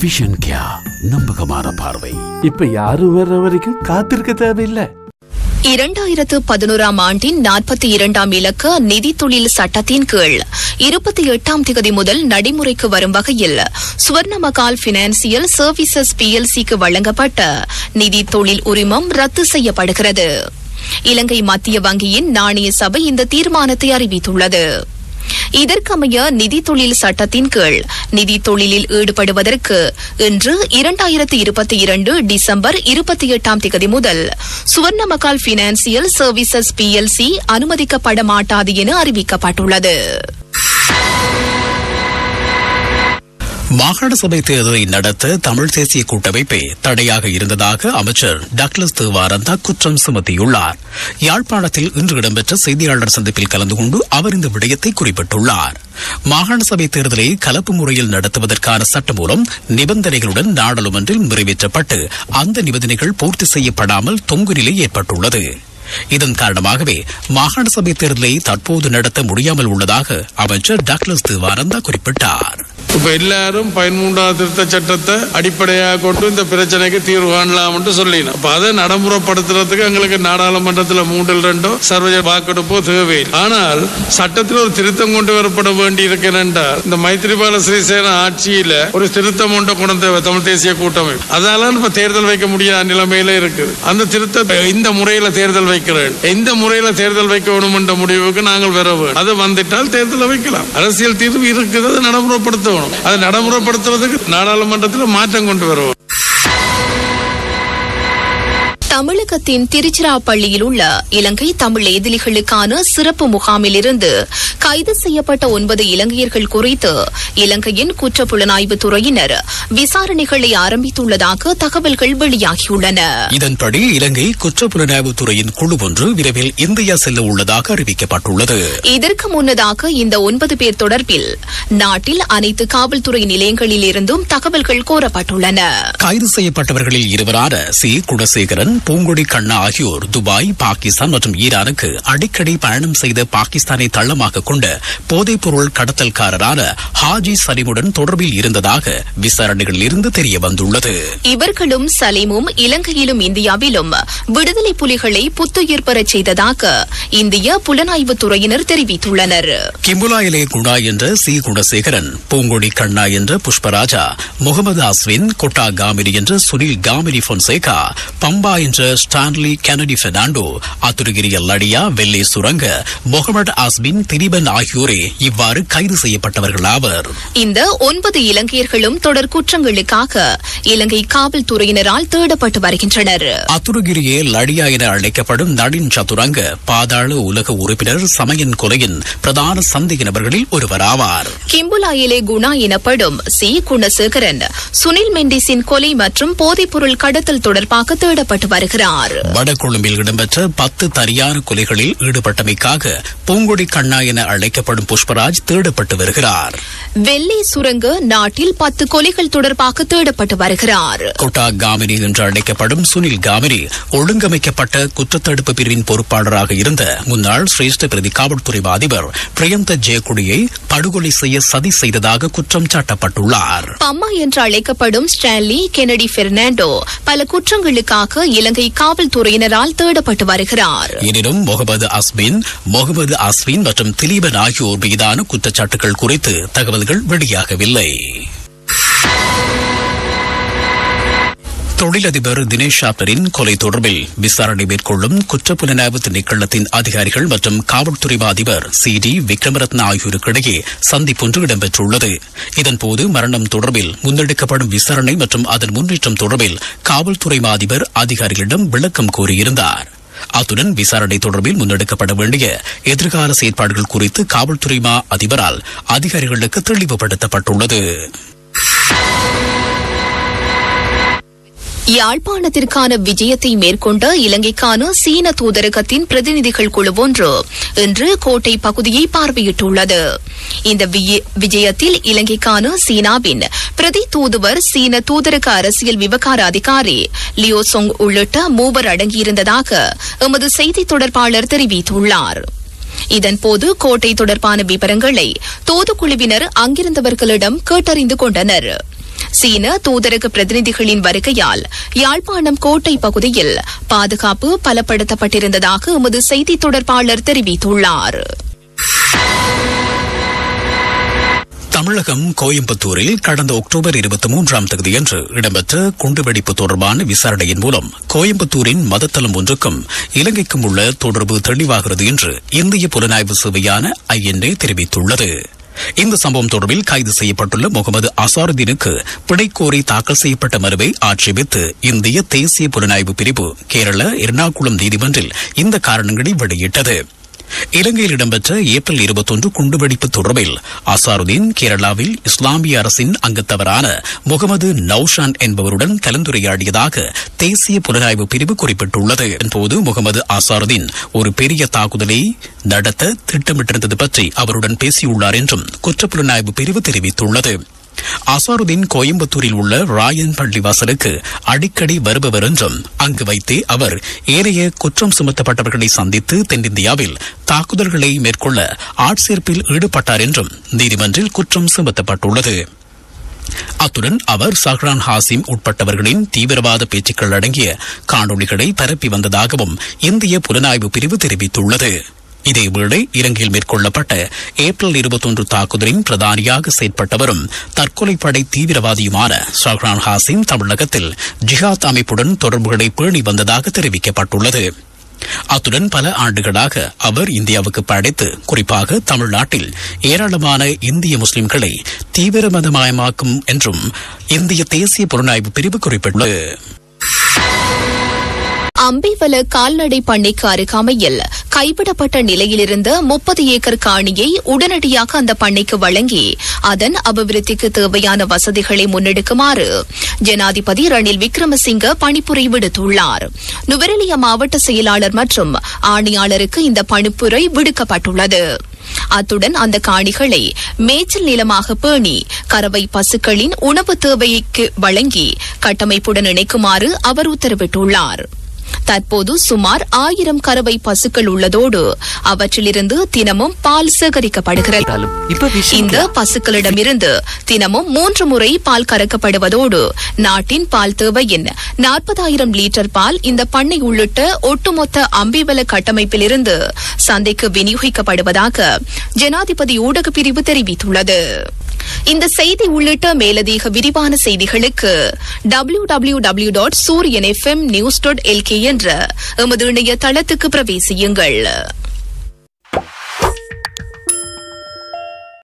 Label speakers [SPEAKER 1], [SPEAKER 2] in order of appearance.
[SPEAKER 1] vision கியா நம்பகமான பார்வை
[SPEAKER 2] இப்ப யாரும் வர்ற வரைக்கும் காத்திருக்க தேவையில்லை
[SPEAKER 3] இரண்டாயிரத்து பதினோராம் ஆண்டின் நாற்பத்தி இரண்டாம் இலக்க நிதி தொழில் சட்டத்தின் கீழ் இருபத்தி எட்டாம் தேதி முதல் நடைமுறைக்கு வரும் வகையில் சுவர்ணமகால் பினான்சியல் சர்வீசஸ் பிஎல்சிக்கு வழங்கப்பட்ட நிதி தொழில் உரிமம் ரத்து செய்யப்படுகிறது இலங்கை மத்திய வங்கியின் நாணய சபை இந்த தீர்மானத்தை அறிவித்துள்ளது இதற்கமைய நிதி தொழில் சட்டத்தின் கீழ் நிதி தொழிலில் ஈடுபடுவதற்கு இன்று இரண்டாயிரத்தி இருபத்தி இரண்டு டிசம்பர் இருபத்தி எட்டாம் தேதி முதல் சுவர்ணமகால் பினான்சியல் சர்வீசஸ் பிஎல்சி அனுமதிக்கப்பட மாட்டாது என அறிவிக்கப்பட்டுள்ளது
[SPEAKER 4] மாகாண சபை தேர்தலை நடத்த தமிழ் தேசிய கூட்டமைப்பே தடையாக இருந்ததாக அமைச்சர் டக்ளஸ் தேவாரந்தா குற்றம் சுமத்தியுள்ளார் யாழ்ப்பாணத்தில் இன்று இடம்பெற்ற செய்தியாளர் சந்திப்பில் கலந்து கொண்டு அவர் இந்த விடயத்தை குறிப்பிட்டுள்ளார் மாகாண சபை தேர்தலை கலப்பு முறையில் நடத்துவதற்கான சட்டமூலம் நிபந்தனைகளுடன் நாடாளுமன்றில் நிறைவேற்றப்பட்டு அந்த நிபந்தனைகள் பூர்த்தி செய்யப்படாமல் தொங்கு நிலை ஏற்பட்டுள்ளது இதன் காரணமாகவே மாகாண சபை தேர்தலை தற்போது நடத்த முடியாமல் உள்ளதாக அமைச்சர் டாக்லஸ் தேவானந்தா குறிப்பிட்டார்
[SPEAKER 5] இப்ப எல்லாரும் பதிமூன்றாவது திருத்த சட்டத்தை அடிப்படையாக கொண்டு இந்த பிரச்சனைக்கு தீர்வு காணலாம் என்று சொல்லினோம் அப்ப அதை நடைமுறைப்படுத்துறதுக்கு எங்களுக்கு நாடாளுமன்றத்தில் மூன்றில் ரெண்டோ சர்வஜ வாக்கெடுப்போ தேவையில்லை ஆனால் சட்டத்தில் ஒரு திருத்தம் கொண்டு வரப்பட வேண்டி இருக்கிறால் இந்த மைத்திரிபால சிறிசேன ஆட்சியில ஒரு திருத்தம் ஒன்றை கொண்டு வந்த தமிழ் தேசிய கூட்டமைப்பு அதால இப்ப தேர்தல் வைக்க முடியாத நிலைமையில இருக்குது அந்த திருத்தத்தை இந்த முறையில தேர்தல் வைக்கிறேன் எந்த முறையில தேர்தல் வைக்க வேணும் என்ற முடிவுக்கு நாங்கள் வர வேண்டும் அது வந்துட்டால் தேர்தலை வைக்கலாம் அரசியல் தீர்வு இருக்குது அதை நடைமுறைப்படுத்தணும் அதை நடைமுறைப்படுத்துவதற்கு நாடாளுமன்றத்தில் மாற்றம் கொண்டு வருவோம்
[SPEAKER 3] தமிழகத்தின் திருச்சிராப்பள்ளியில் உள்ள இலங்கை தமிழ் எதிரிகளுக்கான சிறப்பு முகாமிலிருந்து கைது செய்யப்பட்ட ஒன்பது இலங்கையர்கள் குறித்து இலங்கையின் குற்றப்புலனாய்வு துறையினர் விசாரணைகளை ஆரம்பித்துள்ளதாக தகவல்கள் வெளியாகியுள்ளன
[SPEAKER 4] இதன்படி இலங்கை குற்றப்புலனாய்வு துறையின் குழு ஒன்று விரைவில் இந்தியா செல்ல உள்ளதாக அறிவிக்கப்பட்டுள்ளது
[SPEAKER 3] இதற்கு முன்னதாக இந்த ஒன்பது பேர் தொடர்பில் நாட்டில் அனைத்து காவல்துறை நிலையங்களில் இருந்தும் தகவல்கள் கோரப்பட்டுள்ளன
[SPEAKER 4] கைது செய்யப்பட்டவர்களில் இருவரான சி குணசேகரன் பூங்கொடி கண்ணா ஆகியோர் துபாய் பாகிஸ்தான் மற்றும் ஈரானுக்கு அடிக்கடி பயணம் செய்த பாகிஸ்தானை தள்ளமாக கொண்ட போதைப் பொருள் கடத்தல்காரரான ஹாஜி சலீமுடன் தொடர்பில் இருந்ததாக விசாரணைகளில் இருந்து தெரிய வந்துள்ளது
[SPEAKER 3] இவர்களும் சலீமும் இலங்கையிலும் இந்தியாவிலும் விடுதலை புலிகளை புத்துயிர் பெறச் செய்ததாக இந்திய புலனாய்வு துறையினர் தெரிவித்துள்ளனர்
[SPEAKER 4] கிம்புலாயிலே குணா என்ற சி குணசேகரன் பூங்கொடி கண்ணா என்ற புஷ்பராஜா முகமது அஸ்வின் கொட்டா காமினி என்ற சுனில் காமினி பொன்சேகா பம்பா என்ற ஸ்டான்லி கெனடி பெர்னாண்டோ அத்துருகிரி லடியா வெள்ளை சுரங்க முகமது அஸ்பின் திரிபன் ஆகியோரே இவ்வாறு கைது செய்யப்பட்டவர்கள் ஆவர்
[SPEAKER 3] இந்த ஒன்பது இலங்கையர்களும் தொடர் குற்றங்களுக்காக இலங்கை காவல்துறையினரால் தேடப்பட்டு வருகின்றனர்
[SPEAKER 4] அத்துருகிரியே லடியா என அழைக்கப்படும் நடின் சதுரங்க பாதாள உலக உறுப்பினர் சமயன் கொலையின் பிரதான சந்தேக நபர்களில் ஒருவர் ஆவார்
[SPEAKER 3] கிம்புலாயிலே குணா எனப்படும் சி குணசேகரன் சுனில் மெண்டிஸின் கொலை மற்றும் போதைப்பொருள் கடத்தல் தொடர்பாக தேடப்பட்டு வருகிறார்
[SPEAKER 4] வடகொழும்பில் இடம்பெற்ற பத்து தனியார் கொலைகளில் ஈடுபட்டமைக்காக பூங்கொடி கண்ணா என அழைக்கப்படும் புஷ்பராஜ் தேடப்பட்டு வருகிறார்
[SPEAKER 3] வெள்ளை சுரங்க நாட்டில் பத்து கொலைகள் தொடர்பாக தேடப்பட்டு வருகிறார்
[SPEAKER 4] கொட்டா காமினி என்று அழைக்கப்படும் சுனில் காமினி ஒழுங்கமைக்கப்பட்ட குற்றத்தடுப்பு பிரிவின் பொறுப்பாளராக இருந்த முன்னாள் சிரேஷ்ட பிரதி காவல்துறை அதிபர் பிரியந்த ஜெயக்குடியை படுகொலை செய்ய சதி செய்ததாக குற்றம் சாட்டப்பட்டுள்ளார்
[SPEAKER 3] பம்மா என்று அழைக்கப்படும் ஸ்டான்லி கெனடி பெர்னாண்டோ பல குற்றங்களுக்காக இலங்கை காவல்துறையினரால் தேடப்பட்டு வருகிறார்
[SPEAKER 4] எனினும் முகமது அஸ்மின் முகமது அஸ்வின் மற்றும் திலீபன் ஆகியோர் மீதான குற்றச்சாட்டுகள் குறித்து தகவல்கள் வெளியாகவில்லை தொழிலதிபர் தினேஷ் ஷாப்பரின் கொலை தொடர்பில் விசாரணை மேற்கொள்ளும் குற்றப்புலனாய்வு திணைக்களத்தின் அதிகாரிகள் மற்றும் காவல்துறை அதிபர் சி டி விக்ரமரத்ன ஆகியோருக்கிடையே சந்திப்பொன்று இடம்பெற்றுள்ளது இதன்போது மரணம் தொடர்பில் முன்னெடுக்கப்படும் விசாரணை மற்றும் அதன் முன்னேற்றம் தொடர்பில் காவல்துறை அதிபர் அதிகாரிகளிடம் விளக்கம் கோரியிருந்தார் அத்துடன் விசாரணை தொடர்பில் முன்னெடுக்கப்பட வேண்டிய எதிர்கால செயற்பாடுகள் குறித்து காவல்துறை மா அதிபரால் அதிகாரிகளுக்கு தெளிவுபடுத்தப்பட்டுள்ளது
[SPEAKER 3] யாழ்ப்பாணத்திற்கான விஜயத்தை மேற்கொண்ட இலங்கைக்கான சீன தூதரகத்தின் பிரதிநிதிகள் குழு ஒன்று இன்று கோட்டை பகுதியை பார்வையிட்டுள்ளது இந்த விய- விஜயத்தில் இலங்கைக்கான சீனாவின் பிரதி தூதுவர் சீன தூதரக அரசியல் விவகார அதிகாரி லியோ சொங் உள்ளிட்ட மூவர் அடங்கியிருந்ததாக எமது செய்தி தொடர்பாளர் தெரிவித்துள்ளார் இதன்போது கோட்டை தொடர்பான விவரங்களை தூதுக்குழுவினர் அங்கிருந்தவர்களிடம் கேட்டறிந்து கொண்டனர் சீன தூதரக பிரதிநிதிகளின் வருகையால் யாழ்ப்பாணம் கோட்டை பகுதியில் பாதுகாப்பு பலப்படுத்தப்பட்டிருந்ததாக எமது செய்தி தொடர்பாளர் தெரிவித்துள்ளார்
[SPEAKER 4] தமிழகம் கோயம்புத்தூரில் கடந்த அக்டோபர் இருபத்தி மூன்றாம் தேதியன்று இடம்பெற்ற குண்டுவெடிப்பு தொடர்பான விசாரணையின் மூலம் கோயம்புத்தூரின் மதத்தலம் ஒன்றுக்கும் இலங்கைக்கும் உள்ள தொடர்பு தெளிவாகிறது என்று இந்திய புலனாய்வு சேவையான ஐஎன்ஏ தெரிவித்துள்ளது இந்த சம்பவம் தொடர்பில் கைது செய்யப்பட்டுள்ள முகமது அசாருதீனுக்கு பிணை கோரி தாக்கல் செய்யப்பட்ட மனுவை ஆட்சேபித்து இந்திய தேசிய புலனாய்வு பிரிவு கேரள எர்ணாகுளம் நீதிமன்றில் இந்த காரணங்களை வெளியிட்டது இலங்கையில் இடம்பெற்ற ஏப்ரல் இருபத்தொன்று குண்டுவெடிப்பு தொடர்பில் அசாருதீன் கேரளாவில் இஸ்லாமிய அரசின் அங்கத்தவரான முகமது நൌஷான் என்பவருடன் கலந்துரையாடியதாக தேசிய புலனாய்வு பிரிவு குறிப்பிட்டுள்ளது போது முகமது அசாருதீன் ஒரு பெரிய தாக்குதலை நடத்த திட்டமிட்டிருந்தது பற்றி அவருடன் பேசியுள்ளார் என்றும் குற்றப்புலனாய்வு பிரிவு தெரிவித்துள்ளது அசாருதீன் கோயம்புத்தூரில் உள்ள ராயன் பள்ளிவாசலுக்கு அடிக்கடி வருபவர் என்றும் அங்கு வைத்தே அவர் ஏனைய குற்றம் சுமத்தப்பட்டவர்களை சந்தித்து தென்னிந்தியாவில் தாக்குதல்களை மேற்கொள்ள ஆட்சேர்ப்பில் ஈடுபட்டார் என்றும் நீதிமன்றில் குற்றம் சுமத்தப்பட்டுள்ளது அத்துடன் அவர் சஹ்ரான் ஹாசிம் உட்பட்டவர்களின் தீவிரவாத பேச்சுக்கள் அடங்கிய காணொளிகளை பரப்பி வந்ததாகவும் இந்திய புலனாய்வு பிரிவு தெரிவித்துள்ளது இதேவேளை இலங்கையில் மேற்கொள்ளப்பட்ட ஏப்ரல் இருபத்தொன்று தாக்குதலின் பிரதானியாக செயற்பட்டவரும் தற்கொலை படை தீவிரவாதியுமான சஹ்ரான் ஹாசிம் தமிழகத்தில் ஜிஹாத் அமைப்புடன் தொடர்புகளை பேணி வந்ததாக தெரிவிக்கப்பட்டுள்ளது அத்துடன் பல ஆண்டுகளாக அவர் இந்தியாவுக்கு படைத்து குறிப்பாக தமிழ்நாட்டில் ஏராளமான இந்திய முஸ்லிம்களை தீவிரமதமயமாக்கும் என்றும் இந்திய தேசிய புலனாய்வு பிரிவு குறிப்பிட்டுள்ளது
[SPEAKER 3] அம்பிவல கால்நடை பண்ணைக்கு அருகாமையில் கைவிடப்பட்ட நிலையிலிருந்த முப்பது ஏக்கர் காணியை உடனடியாக அந்த பண்ணைக்கு வழங்கி அதன் அபிவிருத்திக்கு தேவையான வசதிகளை முன்னெடுக்குமாறு ஜனாதிபதி ரணில் விக்ரமசிங்க பணிப்புரை விடுத்துள்ளார் நுவரெலியா மாவட்ட செயலாளர் மற்றும் ஆணையாளருக்கு இந்த பணிப்புரை விடுக்கப்பட்டுள்ளது அத்துடன் அந்த காணிகளை மேய்ச்சல் நிலமாக பேணி கறவை பசுக்களின் உணவு தேவைக்கு வழங்கி கட்டமைப்புடன் இணைக்குமாறு அவர் உத்தரவிட்டுள்ளார் தற்போது சுமார் ஆயிரம் கறவை பசுக்கள் உள்ளதோடு அவற்றிலிருந்து தினமும் பால் சேகரிக்கப்படுகிறது
[SPEAKER 2] இப்ப விஷயம்
[SPEAKER 3] இந்த பசுக்களிடமிருந்து தினமும் மூன்று முறை பால் கறக்கப்படுவதோடு நாட்டின் பால் தேவையின் நாற்பதாயிரம் லிட்டர் பால் இந்த பண்ணை உள்ளிட்ட ஒட்டுமொத்த அம்பிவல கட்டமைப்பிலிருந்து சந்தைக்கு விநியோகிக்கப்படுவதாக ஜனாதிபதி ஊடகப் பிரிவு தெரிவித்துள்ளது இந்த செய்தி உள்ளிட்ட மேலதிக விரிவான செய்திகளுக்கு W W W dot Sooriyan FM news dot LK என்ற எமது இணைய தளத்துக்கு பிரவேசியுங்கள்